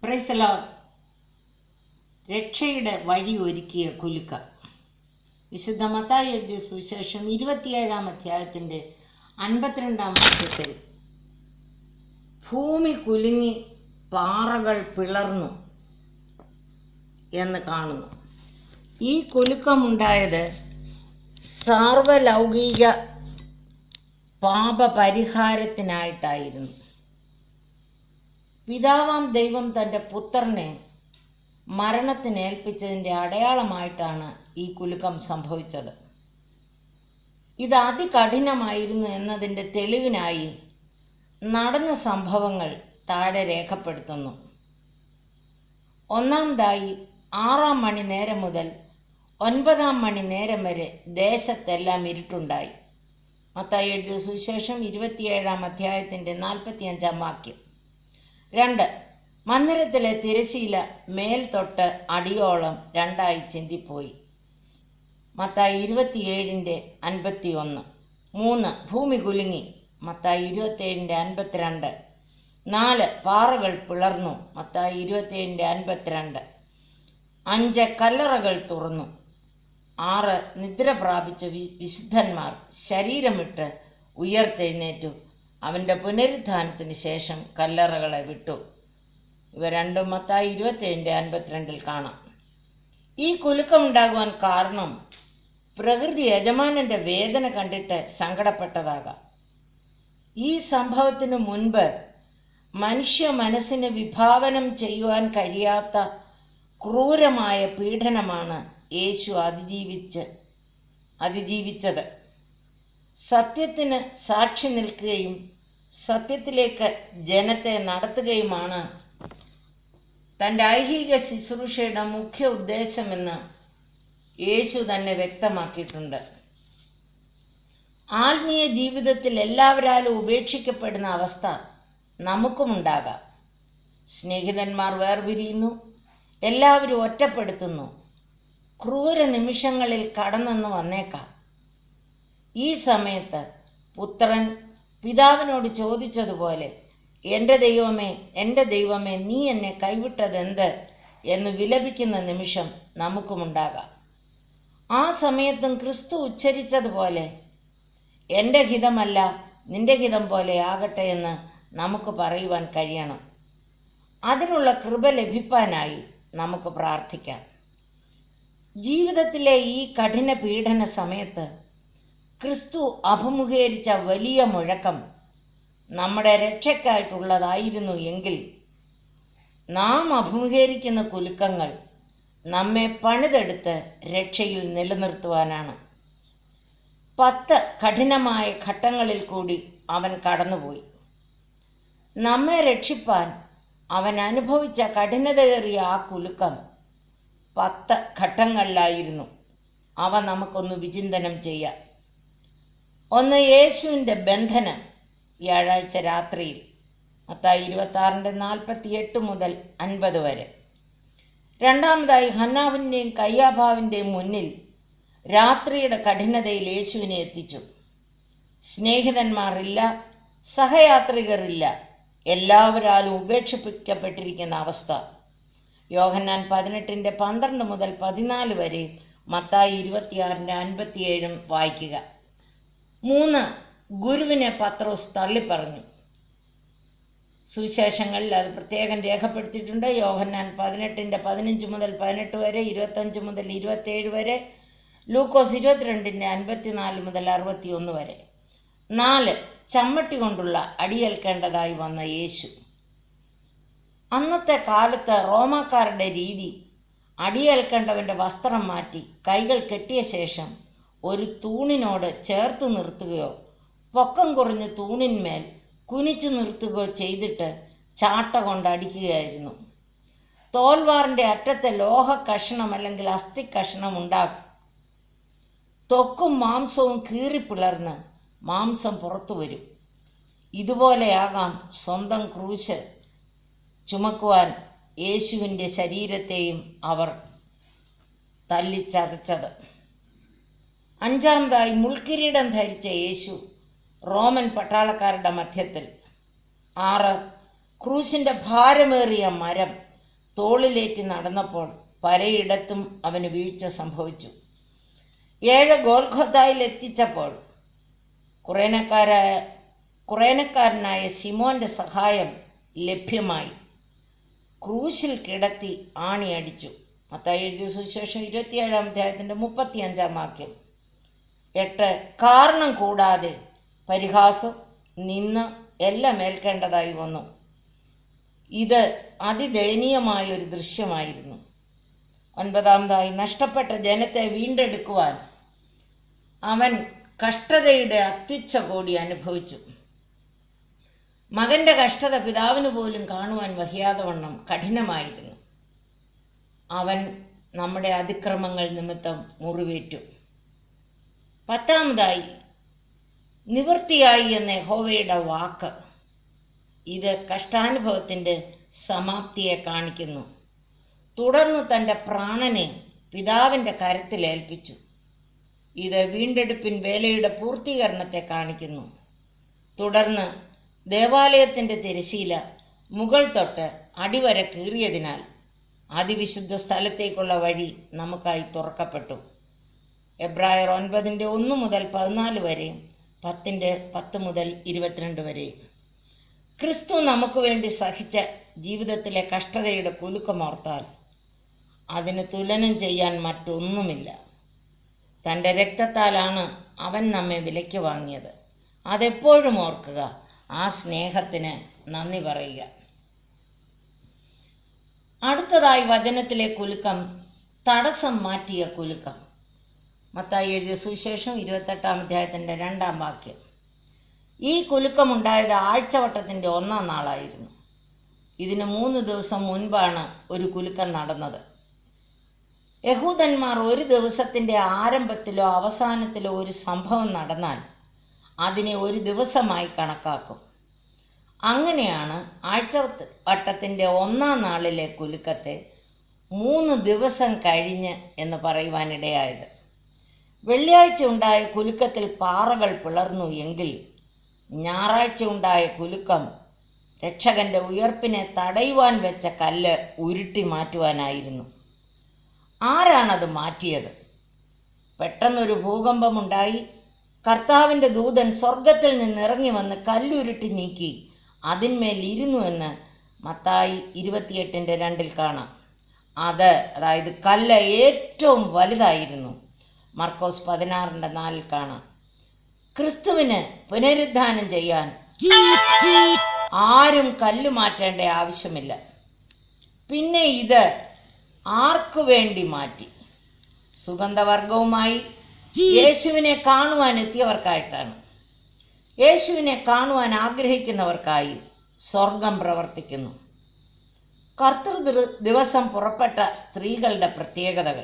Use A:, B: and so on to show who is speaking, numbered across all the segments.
A: പ്രൈസലോ രക്ഷയുടെ വഴി ഒരുക്കിയ കുലുക്ക വിശുദ്ധ മത്തായി എഴുതിയ സുവിശേഷം ഇരുപത്തിയേഴാം അധ്യായത്തിന്റെ അൻപത്തിരണ്ടാം വാക്യത്തിൽ ഭൂമി കുലുങ്ങി പാറകൾ പിളർന്നു എന്ന് കാണുന്നു ഈ കുലുക്കമുണ്ടായത് സാർവലൗകിക പാപപരിഹാരത്തിനായിട്ടായിരുന്നു പിതാവാം ദൈവം തൻ്റെ പുത്രനെ മരണത്തിന് ഏൽപ്പിച്ചതിൻ്റെ അടയാളമായിട്ടാണ് ഈ കുലുക്കം സംഭവിച്ചത് ഇത് അതികഠിനമായിരുന്നു എന്നതിൻ്റെ തെളിവിനായി നടന്ന സംഭവങ്ങൾ താഴെ രേഖപ്പെടുത്തുന്നു ഒന്നാമതായി ആറാം മണി നേരം മുതൽ ഒൻപതാം മണി നേരം വരെ ദേശത്തെല്ലാം ഇരുട്ടുണ്ടായി മത്തായി എഴുതിയ സുവിശേഷം ഇരുപത്തിയേഴാം അധ്യായത്തിൻ്റെ നാൽപ്പത്തിയഞ്ചാം വാക്യം രണ്ട് മന്ദിരത്തിലെ തിരശീല മേൽ തൊട്ട് അടിയോളം രണ്ടായി ചിന്തിപ്പോയി മത്തായി ഇരുപത്തിയേഴിൻ്റെ അൻപത്തി ഒന്ന് മൂന്ന് ഭൂമി കുലുങ്ങി മത്തായി ഇരുപത്തിയേഴിൻ്റെ അൻപത്തിരണ്ട് നാല് പാറകൾ പിളർന്നു മത്തായി ഇരുപത്തിയേഴിൻ്റെ അൻപത്തിരണ്ട് അഞ്ച് കല്ലറകൾ തുറന്നു ആറ് നിദ്ര പ്രാപിച്ച വി വിശുദ്ധന്മാർ ശരീരമിട്ട് ഉയർത്തെഴുന്നേറ്റു അവൻ്റെ പുനരുത്ഥാനത്തിന് ശേഷം കല്ലറകളെ വിട്ടു ഇവ രണ്ടും മത്തായി ഇരുപത്തിയേഴിൻ്റെ അൻപത്തിരണ്ടിൽ കാണാം ഈ കുലുക്കമുണ്ടാകുവാൻ കാരണം പ്രകൃതി യജമാനന്റെ വേദന കണ്ടിട്ട് സങ്കടപ്പെട്ടതാകാം ഈ സംഭവത്തിനു മുൻപ് മനുഷ്യ മനസ്സിന് വിഭാവനം ചെയ്യുവാൻ കഴിയാത്ത ക്രൂരമായ പീഡനമാണ് യേശു അതിജീവിച്ച് അതിജീവിച്ചത് സത്യത്തിന് സാക്ഷി നിൽക്കുകയും സത്യത്തിലേക്ക് ജനത്തെ നടത്തുകയുമാണ് തൻ്റെ ഐഹിക ശുശ്രൂഷയുടെ മുഖ്യ ഉദ്ദേശമെന്ന് യേശു തന്നെ വ്യക്തമാക്കിയിട്ടുണ്ട് ആത്മീയ ജീവിതത്തിൽ എല്ലാവരാലും ഉപേക്ഷിക്കപ്പെടുന്ന അവസ്ഥ നമുക്കുമുണ്ടാകാം സ്നേഹിതന്മാർ വേർപിരിയുന്നു എല്ലാവരും ഒറ്റപ്പെടുത്തുന്നു ക്രൂര നിമിഷങ്ങളിൽ കടന്നെന്ന് വന്നേക്കാം ഈ സമയത്ത് പുത്രൻ പിതാവിനോട് ചോദിച്ചതുപോലെ എൻ്റെ ദൈവമേ എൻ്റെ ദൈവമേ നീ എന്നെ കൈവിട്ടതെന്ത് എന്ന് വിലപിക്കുന്ന നിമിഷം നമുക്കുമുണ്ടാകാം ആ സമയത്തും ക്രിസ്തു ഉച്ചരിച്ചതുപോലെ എൻ്റെ ഹിതമല്ല നിന്റെ ഹിതം പോലെ ആകട്ടെ എന്ന് നമുക്ക് പറയുവാൻ കഴിയണം അതിനുള്ള കൃപ ലഭിപ്പാനായി നമുക്ക് പ്രാർത്ഥിക്കാം ജീവിതത്തിലെ ഈ കഠിന പീഡന സമയത്ത് ക്രിസ്തു അഭിമുഖീകരിച്ച വലിയ മുഴക്കം നമ്മുടെ രക്ഷയ്ക്കായിട്ടുള്ളതായിരുന്നു എങ്കിൽ നാം അഭിമുഖീകരിക്കുന്ന കുലുക്കങ്ങൾ നമ്മെ പണിതെടുത്ത് രക്ഷയിൽ നിലനിർത്തുവാനാണ് പത്ത് കഠിനമായ ഘട്ടങ്ങളിൽ കൂടി അവൻ കടന്നുപോയി നമ്മെ രക്ഷിപ്പാൻ അവൻ അനുഭവിച്ച കഠിനതയേറിയ ആ കുലുക്കം പത്ത് ഘട്ടങ്ങളിലായിരുന്നു അവ നമുക്കൊന്ന് വിചിന്തനം ചെയ്യാം ഒന്ന് യേശുവിൻ്റെ ബന്ധനം വ്യാഴാഴ്ച രാത്രിയിൽ മത്തായി ഇരുപത്തി ആറിൻ്റെ നാൽപ്പത്തി എട്ട് മുതൽ അൻപത് വരെ രണ്ടാമതായി ഹന്നാവിൻ്റെയും കയ്യാഭാവിൻ്റെയും മുന്നിൽ രാത്രിയുടെ കഠിനതയിൽ യേശുവിനെ എത്തിച്ചു സ്നേഹിതന്മാരില്ല സഹയാത്രികരില്ല എല്ലാവരാലും ഉപേക്ഷിപ്പിക്കപ്പെട്ടിരിക്കുന്ന അവസ്ഥ യോഹന്നാൻ പതിനെട്ടിൻ്റെ പന്ത്രണ്ട് മുതൽ പതിനാല് വരെ മത്തായി ഇരുപത്തിയാറിൻ്റെ അൻപത്തിയേഴും വായിക്കുക മൂന്ന് ഗുരുവിനെ പത്രോസ് തള്ളിപ്പറഞ്ഞു സുവിശേഷങ്ങളിൽ അത് പ്രത്യേകം രേഖപ്പെടുത്തിയിട്ടുണ്ട് യോഹന്നാൻ പതിനെട്ടിൻ്റെ പതിനഞ്ച് മുതൽ പതിനെട്ട് വരെ ഇരുപത്തഞ്ച് മുതൽ ഇരുപത്തേഴ് വരെ ലൂക്കോസ് ഇരുപത്തിരണ്ടിൻ്റെ അൻപത്തിനാല് മുതൽ അറുപത്തിയൊന്ന് വരെ നാല് ചമ്മട്ടി കൊണ്ടുള്ള അടിയേൽക്കേണ്ടതായി വന്ന യേശു അന്നത്തെ കാലത്ത് റോമാക്കാരുടെ രീതി അടിയേൽക്കേണ്ടവൻ്റെ വസ്ത്രം മാറ്റി കൈകൾ കെട്ടിയ ശേഷം ഒരു തൂണിനോട് ചേർത്ത് നിർത്തുകയോ പൊക്കം കുറഞ്ഞ് തൂണിന്മേൽ കുനിച്ചു നിർത്തുകയോ ചെയ്തിട്ട് ചാട്ട കൊണ്ട് അടിക്കുകയായിരുന്നു തോൽവാറിൻ്റെ അറ്റത്തെ ലോഹ കഷണം അല്ലെങ്കിൽ അസ്ഥി കഷണം ഉണ്ടാകും ത്വക്കും മാംസവും കീറിപ്പിളർന്ന് മാംസം പുറത്തു വരും ഇതുപോലെയാകാം സ്വന്തം ക്രൂശ് ചുമക്കുവാൻ യേശുവിൻ്റെ ശരീരത്തെയും അവർ തല്ലിച്ചതച്ചത് അഞ്ചാമതായി മുൾക്കിരീടം ധരിച്ച യേശു റോമൻ പട്ടാളക്കാരുടെ മധ്യത്തിൽ ആറ് ക്രൂശിൻ്റെ ഭാരമേറിയ മരം തോളിലേറ്റി നടന്നപ്പോൾ പലയിടത്തും അവന് വീഴ്ച സംഭവിച്ചു ഏഴ് ഗോൽഖോത്തായിൽ എത്തിച്ചപ്പോൾ കുറേനക്കാരായ കുറേനക്കാരനായ ശിമോന്റെ സഹായം ലഭ്യമായി ക്രൂശിൽ കിടത്തി ആണിയടിച്ചു മത്തായി എഴുതിയ സുവിശേഷം ഇരുപത്തിയേഴാം അധ്യായത്തിന്റെ മുപ്പത്തിയഞ്ചാം വാക്യം എട്ട് കാരണം കൂടാതെ പരിഹാസം നിന്ന് എല്ലാം ഏൽക്കേണ്ടതായി വന്നു ഇത് അതിദയനീയമായ ഒരു ദൃശ്യമായിരുന്നു ഒൻപതാമതായി നഷ്ടപ്പെട്ട ജനത്തെ വീണ്ടെടുക്കുവാൻ അവൻ കഷ്ടതയുടെ അത്യുച്ഛ കോടി അനുഭവിച്ചു മകന്റെ കഷ്ടത പിതാവിന് പോലും കാണുവാൻ വഹിയാതെ വണ്ണം കഠിനമായിരുന്നു അവൻ നമ്മുടെ അതിക്രമങ്ങൾ നിമിത്തം മുറിവേറ്റു പത്താമതായി നിവൃത്തിയായി എന്ന യഹോവയുടെ വാക്ക് ഇത് കഷ്ടാനുഭവത്തിന്റെ സമാപ്തിയെ കാണിക്കുന്നു തുടർന്ന് തൻ്റെ പ്രാണനെ പിതാവിൻ്റെ കരത്തിൽ ഏൽപ്പിച്ചു ഇത് വീണ്ടെടുപ്പിൻ വേലയുടെ പൂർത്തീകരണത്തെ കാണിക്കുന്നു തുടർന്ന് ദേവാലയത്തിൻ്റെ തിരശീല മുകൾ തൊട്ട് അടിവരെ കീറിയതിനാൽ അതിവിശുദ്ധ സ്ഥലത്തേക്കുള്ള വഴി നമുക്കായി തുറക്കപ്പെട്ടു എബ്രായർ ഒൻപതിൻ്റെ ഒന്ന് മുതൽ പതിനാല് വരെയും പത്തിൻ്റെ പത്ത് മുതൽ ഇരുപത്തിരണ്ട് വരെയും ക്രിസ്തു നമുക്ക് വേണ്ടി സഹിച്ച ജീവിതത്തിലെ കഷ്ടതയുടെ കുലുക്കമോർത്താൽ അതിന് തുലനം ചെയ്യാൻ മറ്റൊന്നുമില്ല തൻ്റെ രക്തത്താലാണ് അവൻ നമ്മെ വിലയ്ക്ക് വാങ്ങിയത് അതെപ്പോഴും ഓർക്കുക ആ സ്നേഹത്തിന് നന്ദി പറയുക അടുത്തതായി വചനത്തിലെ കുലുക്കം തടസ്സം മാറ്റിയ കുലുക്കം മത്തായി എഴുതിയ സുവിശേഷം ഇരുപത്തെട്ടാം അധ്യായത്തിൻ്റെ രണ്ടാം വാക്യം ഈ കുലുക്കമുണ്ടായത് ആഴ്ചവട്ടത്തിൻ്റെ ഒന്നാം നാളായിരുന്നു ഇതിന് മൂന്ന് ദിവസം മുൻപാണ് ഒരു കുലുക്കം നടന്നത് യഹൂദന്മാർ ഒരു ദിവസത്തിൻ്റെ ആരംഭത്തിലോ അവസാനത്തിലോ ഒരു സംഭവം നടന്നാൽ അതിനെ ഒരു ദിവസമായി കണക്കാക്കും അങ്ങനെയാണ് ആഴ്ച വട്ടത്തിൻ്റെ ഒന്നാം നാളിലെ കുലുക്കത്തെ മൂന്ന് ദിവസം കഴിഞ്ഞ് എന്ന് പറയുവാനിടയായത് വെള്ളിയാഴ്ച ഉണ്ടായ കുലുക്കത്തിൽ പാറകൾ പിളർന്നു എങ്കിൽ ഞായറാഴ്ച ഉണ്ടായ കുലുക്കം രക്ഷകന്റെ ഉയർപ്പിനെ തടയുവാൻ വെച്ച കല്ല് ഉരുട്ടി മാറ്റുവാനായിരുന്നു ആരാണത് മാറ്റിയത് പെട്ടെന്നൊരു ഭൂകമ്പമുണ്ടായി കർത്താവിൻ്റെ ദൂതൻ സ്വർഗത്തിൽ നിന്ന് ഇറങ്ങി വന്ന് കല്ലുരുട്ടി നീക്കി അതിന്മേൽ ഇരുന്നു എന്ന് മത്തായി ഇരുപത്തിയെട്ടിൻ്റെ രണ്ടിൽ കാണാം അത് അതായത് കല്ല് ഏറ്റവും വലുതായിരുന്നു മർക്കോസ് പതിനാറിൻ്റെ നാലിൽ കാണാം ക്രിസ്തുവിന് പുനരുദ്ധാനം ചെയ്യാൻ ആരും കല്ല് മാറ്റേണ്ട ആവശ്യമില്ല പിന്നെ ഇത് ആർക്കു വേണ്ടി മാറ്റി സുഗന്ധവർഗവുമായി യേശുവിനെ കാണുവാൻ എത്തിയവർക്കായിട്ടാണ് യേശുവിനെ കാണുവാൻ ആഗ്രഹിക്കുന്നവർക്കായി സ്വർഗം പ്രവർത്തിക്കുന്നു കർത്തൃ ദിവസം പുറപ്പെട്ട സ്ത്രീകളുടെ പ്രത്യേകതകൾ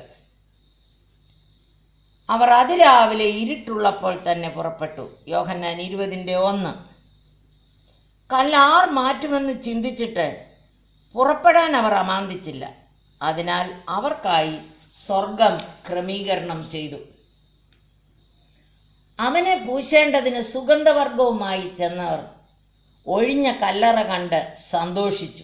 A: അവർ അതിരാവിലെ ഇരുട്ടുള്ളപ്പോൾ തന്നെ പുറപ്പെട്ടു യോഹന്നാൻ ഇരുപതിൻ്റെ ഒന്ന് കല്ലാർ മാറ്റുമെന്ന് ചിന്തിച്ചിട്ട് പുറപ്പെടാൻ അവർ അമാന്തിച്ചില്ല അതിനാൽ അവർക്കായി സ്വർഗം ക്രമീകരണം ചെയ്തു അവനെ പൂശേണ്ടതിന് സുഗന്ധവർഗവുമായി ചെന്നവർ ഒഴിഞ്ഞ കല്ലറ കണ്ട് സന്തോഷിച്ചു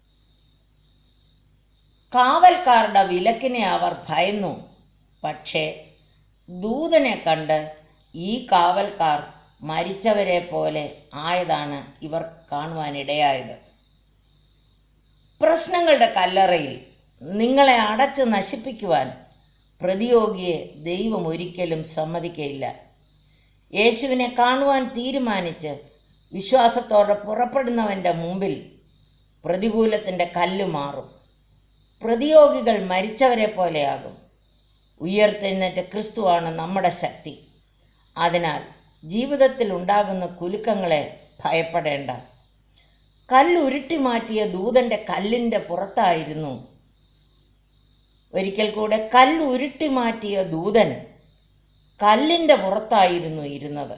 A: കാവൽക്കാരുടെ വിലക്കിനെ അവർ ഭയന്നു പക്ഷേ ദൂതനെ കണ്ട് ഈ കാവൽക്കാർ മരിച്ചവരെ പോലെ ആയതാണ് ഇവർ കാണുവാനിടയായത് പ്രശ്നങ്ങളുടെ കല്ലറയിൽ നിങ്ങളെ അടച്ച് നശിപ്പിക്കുവാൻ പ്രതിയോഗിയെ ദൈവം ഒരിക്കലും സമ്മതിക്കയില്ല യേശുവിനെ കാണുവാൻ തീരുമാനിച്ച് വിശ്വാസത്തോടെ പുറപ്പെടുന്നവൻ്റെ മുമ്പിൽ പ്രതികൂലത്തിൻ്റെ കല്ല് മാറും പ്രതിയോഗികൾ മരിച്ചവരെ പോലെയാകും ഉയർത്തെഴുന്നേറ്റ ക്രിസ്തുവാണ് നമ്മുടെ ശക്തി അതിനാൽ ജീവിതത്തിൽ ഉണ്ടാകുന്ന കുലുക്കങ്ങളെ ഭയപ്പെടേണ്ട കല്ലുരുട്ടി മാറ്റിയ ദൂതന്റെ കല്ലിന്റെ പുറത്തായിരുന്നു ഒരിക്കൽ കൂടെ കല്ലുരുട്ടി മാറ്റിയ ദൂതൻ കല്ലിന്റെ പുറത്തായിരുന്നു ഇരുന്നത്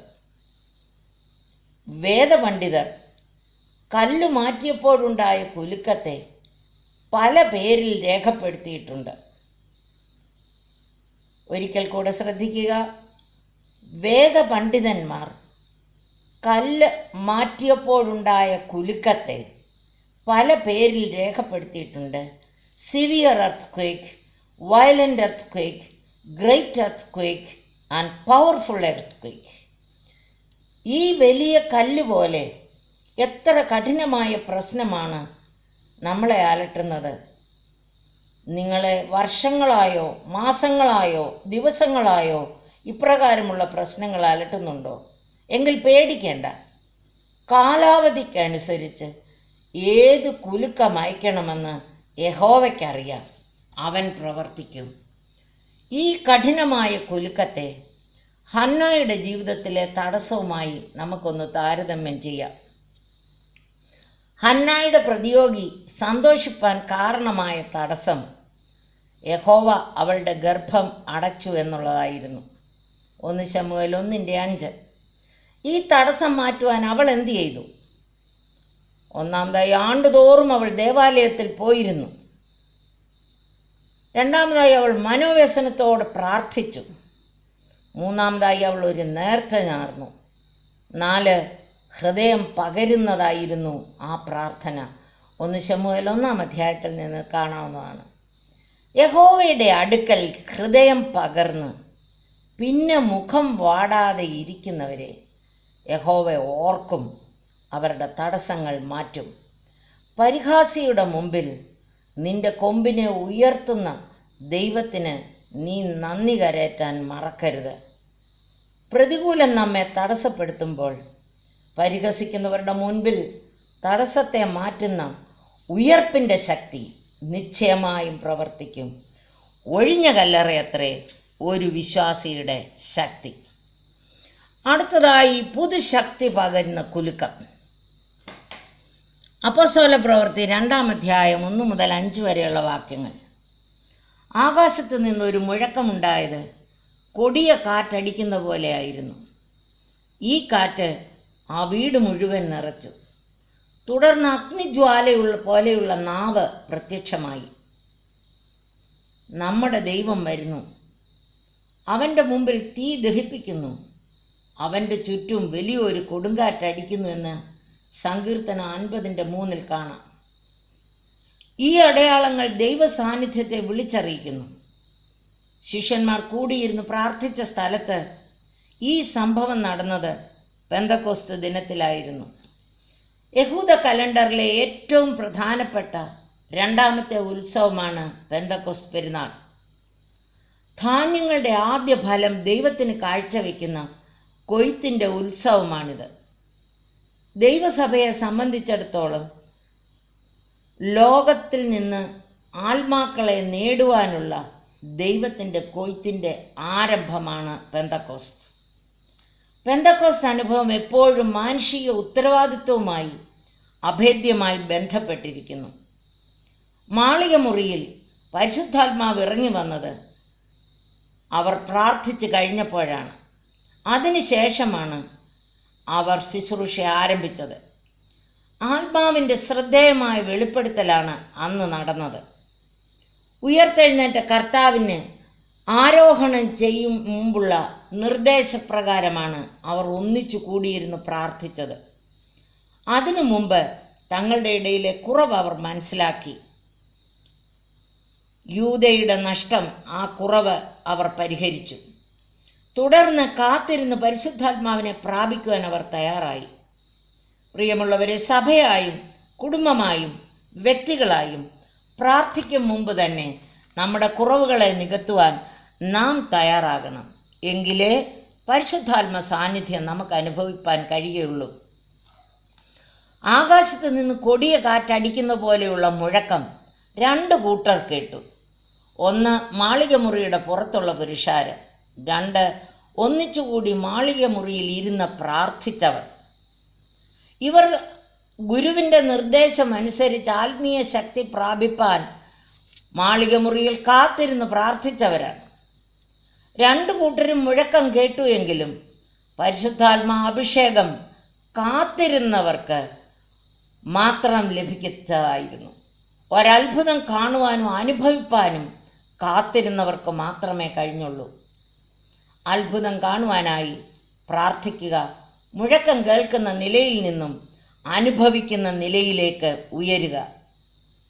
A: വേദപണ്ഡിതർ കല്ല് മാറ്റിയപ്പോഴുണ്ടായ കുലുക്കത്തെ പല പേരിൽ രേഖപ്പെടുത്തിയിട്ടുണ്ട് ഒരിക്കൽ കൂടെ ശ്രദ്ധിക്കുക വേദപണ്ഡിതന്മാർ കല്ല് മാറ്റിയപ്പോഴുണ്ടായ കുലുക്കത്തെ പല പേരിൽ രേഖപ്പെടുത്തിയിട്ടുണ്ട് severe earthquake violent earthquake great earthquake and powerful earthquake ഈ വലിയ കല്ല് പോലെ എത്ര കഠിനമായ പ്രശ്നമാണ് നമ്മളെ അലട്ടുന്നത് നിങ്ങളെ വർഷങ്ങളായോ മാസങ്ങളായോ ദിവസങ്ങളായോ ഇപ്രകാരമുള്ള പ്രശ്നങ്ങൾ അലട്ടുന്നുണ്ടോ എങ്കിൽ പേടിക്കേണ്ട കാലാവധിക്കനുസരിച്ച് ഏത് കുലുക്കം അയക്കണമെന്ന് യഹോവയ്ക്കറിയാം അവൻ പ്രവർത്തിക്കും ഈ കഠിനമായ കുലുക്കത്തെ ഹന്നയുടെ ജീവിതത്തിലെ തടസ്സവുമായി നമുക്കൊന്ന് താരതമ്യം ചെയ്യാം ഹന്നായുടെ പ്രതിയോഗി സന്തോഷിപ്പാൻ കാരണമായ തടസ്സം യഹോവ അവളുടെ ഗർഭം അടച്ചു എന്നുള്ളതായിരുന്നു ഒന്ന് ശമുവേൽ ഒന്നിൻ്റെ അഞ്ച് ഈ തടസ്സം മാറ്റുവാൻ അവൾ എന്ത് ചെയ്തു ഒന്നാമതായി ആണ്ടുതോറും അവൾ ദേവാലയത്തിൽ പോയിരുന്നു രണ്ടാമതായി അവൾ മനോവ്യസനത്തോടെ പ്രാർത്ഥിച്ചു മൂന്നാമതായി അവൾ ഒരു നേർച്ച നേർന്നു നാല് ഹൃദയം പകരുന്നതായിരുന്നു ആ പ്രാർത്ഥന ഒന്ന് ശമുവേൽ ഒന്നാം അധ്യായത്തിൽ നിന്ന് കാണാവുന്നതാണ് യഹോവയുടെ അടുക്കൽ ഹൃദയം പകർന്ന് പിന്നെ മുഖം വാടാതെ ഇരിക്കുന്നവരെ യഹോവ ഓർക്കും അവരുടെ തടസ്സങ്ങൾ മാറ്റും പരിഹാസിയുടെ മുമ്പിൽ നിന്റെ കൊമ്പിനെ ഉയർത്തുന്ന ദൈവത്തിന് നീ നന്ദി കരയറ്റാൻ മറക്കരുത് പ്രതികൂലം നമ്മെ തടസ്സപ്പെടുത്തുമ്പോൾ പരിഹസിക്കുന്നവരുടെ മുൻപിൽ തടസ്സത്തെ മാറ്റുന്ന ഉയർപ്പിൻ്റെ ശക്തി നിശ്ചയമായും പ്രവർത്തിക്കും ഒഴിഞ്ഞ കല്ലറയത്രേ ഒരു വിശ്വാസിയുടെ ശക്തി അടുത്തതായി പുതുശക്തി പകരുന്ന കുലുക്കം അപ്പസ്തോല പ്രവൃത്തി രണ്ടാം അധ്യായം ഒന്ന് മുതൽ അഞ്ച് വരെയുള്ള വാക്യങ്ങൾ ആകാശത്ത് നിന്നൊരു മുഴക്കമുണ്ടായത് കൊടിയ കാറ്റടിക്കുന്ന പോലെയായിരുന്നു ഈ കാറ്റ് ആ വീട് മുഴുവൻ നിറച്ചു തുടർന്ന് അഗ്നിജ്വാലയുള്ള പോലെയുള്ള നാവ് പ്രത്യക്ഷമായി നമ്മുടെ ദൈവം വരുന്നു അവൻ്റെ മുമ്പിൽ തീ ദഹിപ്പിക്കുന്നു അവൻ്റെ ചുറ്റും വലിയൊരു കൊടുങ്കാറ്റടിക്കുന്നുവെന്ന് സങ്കീർത്തനം അൻപതിൻ്റെ മൂന്നിൽ കാണാം ഈ അടയാളങ്ങൾ ദൈവ സാന്നിധ്യത്തെ വിളിച്ചറിയിക്കുന്നു ശിഷ്യന്മാർ കൂടിയിരുന്ന് പ്രാർത്ഥിച്ച സ്ഥലത്ത് ഈ സംഭവം നടന്നത് പെന്തക്കോസ്ത് ദിനത്തിലായിരുന്നു യഹൂദ കലണ്ടറിലെ ഏറ്റവും പ്രധാനപ്പെട്ട രണ്ടാമത്തെ ഉത്സവമാണ് പെന്തക്കോസ്റ്റ് പെരുന്നാൾ ധാന്യങ്ങളുടെ ആദ്യ ഫലം ദൈവത്തിന് കാഴ്ചവെക്കുന്ന കൊയ്ത്തിന്റെ ഉത്സവമാണിത് ദൈവസഭയെ സംബന്ധിച്ചിടത്തോളം ലോകത്തിൽ നിന്ന് ആത്മാക്കളെ നേടുവാനുള്ള ദൈവത്തിൻ്റെ കൊയ്ത്തിൻ്റെ ആരംഭമാണ് പെന്തക്കോസ്ത് പെന്തക്കോസ്ത് അനുഭവം എപ്പോഴും മാനുഷിക ഉത്തരവാദിത്വവുമായി അഭേദ്യമായി ബന്ധപ്പെട്ടിരിക്കുന്നു മാളിക മുറിയിൽ പരിശുദ്ധാത്മാവ് ഇറങ്ങി വന്നത് അവർ പ്രാർത്ഥിച്ചു കഴിഞ്ഞപ്പോഴാണ് അതിനുശേഷമാണ് അവർ ശുശ്രൂഷ ആരംഭിച്ചത് ആത്മാവിൻ്റെ ശ്രദ്ധേയമായ വെളിപ്പെടുത്തലാണ് അന്ന് നടന്നത് ഉയർത്തെഴുന്നേറ്റ കർത്താവിന് ആരോഹണം ചെയ്യും മുമ്പുള്ള നിർദ്ദേശപ്രകാരമാണ് അവർ ഒന്നിച്ചു കൂടിയിരുന്ന് പ്രാർത്ഥിച്ചത് അതിനു മുമ്പ് തങ്ങളുടെ ഇടയിലെ കുറവ് അവർ മനസ്സിലാക്കി യൂതയുടെ നഷ്ടം ആ കുറവ് അവർ പരിഹരിച്ചു തുടർന്ന് കാത്തിരുന്ന് പരിശുദ്ധാത്മാവിനെ പ്രാപിക്കുവാൻ അവർ തയ്യാറായി പ്രിയമുള്ളവരെ സഭയായും കുടുംബമായും വ്യക്തികളായും പ്രാർത്ഥിക്കും മുമ്പ് തന്നെ നമ്മുടെ കുറവുകളെ നികത്തുവാൻ നാം തയ്യാറാകണം എങ്കിലേ പരിശുദ്ധാത്മ സാന്നിധ്യം നമുക്ക് അനുഭവിപ്പാൻ കഴിയുള്ളൂ ആകാശത്ത് നിന്ന് കൊടിയ കാറ്റടിക്കുന്ന പോലെയുള്ള മുഴക്കം രണ്ട് കൂട്ടർ കേട്ടു ഒന്ന് മാളികമുറിയുടെ പുറത്തുള്ള പുരുഷാര് രണ്ട് ഒന്നിച്ചുകൂടി മാളികമുറിയിൽ ഇരുന്ന് പ്രാർത്ഥിച്ചവർ ഇവർ ഗുരുവിന്റെ നിർദ്ദേശം അനുസരിച്ച് ആത്മീയ ശക്തി പ്രാപിപ്പാൻ മാളികമുറിയിൽ കാത്തിരുന്ന് പ്രാർത്ഥിച്ചവരാണ് രണ്ടു കൂട്ടരും മുഴക്കം കേട്ടു എങ്കിലും പരിശുദ്ധാത്മാ അഭിഷേകം കാത്തിരുന്നവർക്ക് മാത്രം ലഭിക്കുന്നതായിരുന്നു ഒരത്ഭുതം കാണുവാനും അനുഭവിപ്പാനും കാത്തിരുന്നവർക്ക് മാത്രമേ കഴിഞ്ഞുള്ളൂ അത്ഭുതം കാണുവാനായി പ്രാർത്ഥിക്കുക മുഴക്കം കേൾക്കുന്ന നിലയിൽ നിന്നും അനുഭവിക്കുന്ന നിലയിലേക്ക് ഉയരുക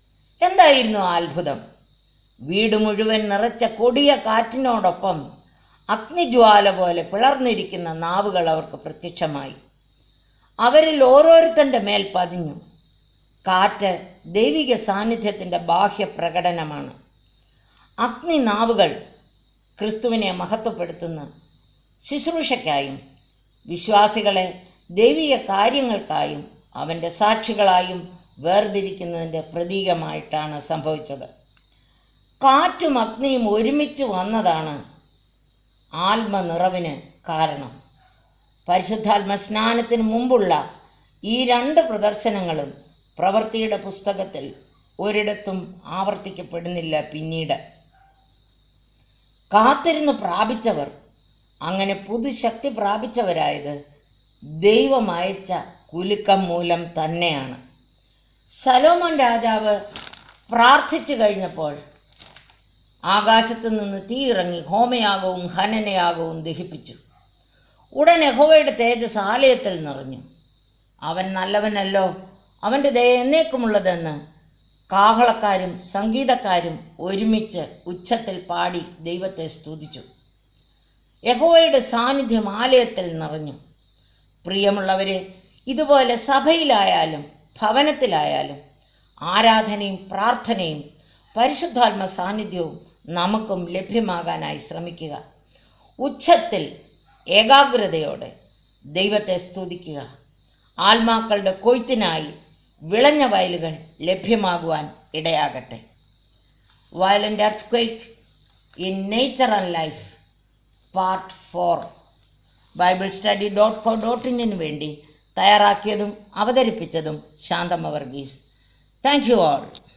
A: എന്തായിരുന്നു ആ അത്ഭുതം വീട് മുഴുവൻ നിറച്ച കൊടിയ കാറ്റിനോടൊപ്പം അഗ്നിജ്വാല പോലെ പിളർന്നിരിക്കുന്ന നാവുകൾ അവർക്ക് പ്രത്യക്ഷമായി അവരിൽ ഓരോരുത്തന്റെ മേൽ പതിഞ്ഞു കാറ്റ് ദൈവിക സാന്നിധ്യത്തിന്റെ ബാഹ്യ പ്രകടനമാണ് അഗ്നി നാവുകൾ ക്രിസ്തുവിനെ മഹത്വപ്പെടുത്തുന്ന ശുശ്രൂഷയ്ക്കായും വിശ്വാസികളെ ദൈവിക കാര്യങ്ങൾക്കായും അവന്റെ സാക്ഷികളായും വേർതിരിക്കുന്നതിന്റെ പ്രതീകമായിട്ടാണ് സംഭവിച്ചത് കാറ്റും അഗ്നിയും ഒരുമിച്ച് വന്നതാണ് ആത്മനിറവിന് കാരണം പരിശുദ്ധാത്മ സ്നാനത്തിന് മുമ്പുള്ള ഈ രണ്ട് പ്രദർശനങ്ങളും പ്രവൃത്തിയുടെ പുസ്തകത്തിൽ ഒരിടത്തും ആവർത്തിക്കപ്പെടുന്നില്ല പിന്നീട് കാത്തിരുന്ന് പ്രാപിച്ചവർ അങ്ങനെ പുതുശക്തി പ്രാപിച്ചവരായത് ദൈവം അയച്ച കുലുക്കം മൂലം തന്നെയാണ് ശലോമോൻ രാജാവ് പ്രാർത്ഥിച്ചു കഴിഞ്ഞപ്പോൾ ആകാശത്തു നിന്ന് തീ ഇറങ്ങി ഹോമയാഗവും ഹനനയാഗവും ദഹിപ്പിച്ചു ഉടൻ യഹോവയുടെ തേജസ് ആലയത്തിൽ നിറഞ്ഞു അവൻ നല്ലവനല്ലോ അവൻ്റെ ദയ എന്നേക്കുമുള്ളതെന്ന് കാഹളക്കാരും സംഗീതക്കാരും ഒരുമിച്ച് ഉച്ചത്തിൽ പാടി ദൈവത്തെ സ്തുതിച്ചു യഹോവയുടെ സാന്നിധ്യം ആലയത്തിൽ നിറഞ്ഞു പ്രിയമുള്ളവരെ ഇതുപോലെ സഭയിലായാലും ഭവനത്തിലായാലും ആരാധനയും പ്രാർത്ഥനയും പരിശുദ്ധാത്മ സാന്നിധ്യവും നമുക്കും ലഭ്യമാകാനായി ശ്രമിക്കുക ഉച്ചത്തിൽ ഏകാഗ്രതയോടെ ദൈവത്തെ സ്തുതിക്കുക ആത്മാക്കളുടെ കൊയ്ത്തിനായി വിളഞ്ഞ വയലുകൾ ലഭ്യമാകുവാൻ ഇടയാകട്ടെ violent earth in nature and life part four Bible study dot co dot ഇന്നിന് വേണ്ടി തയ്യാറാക്കിയതും അവതരിപ്പിച്ചതും Santhama Varghese thank you all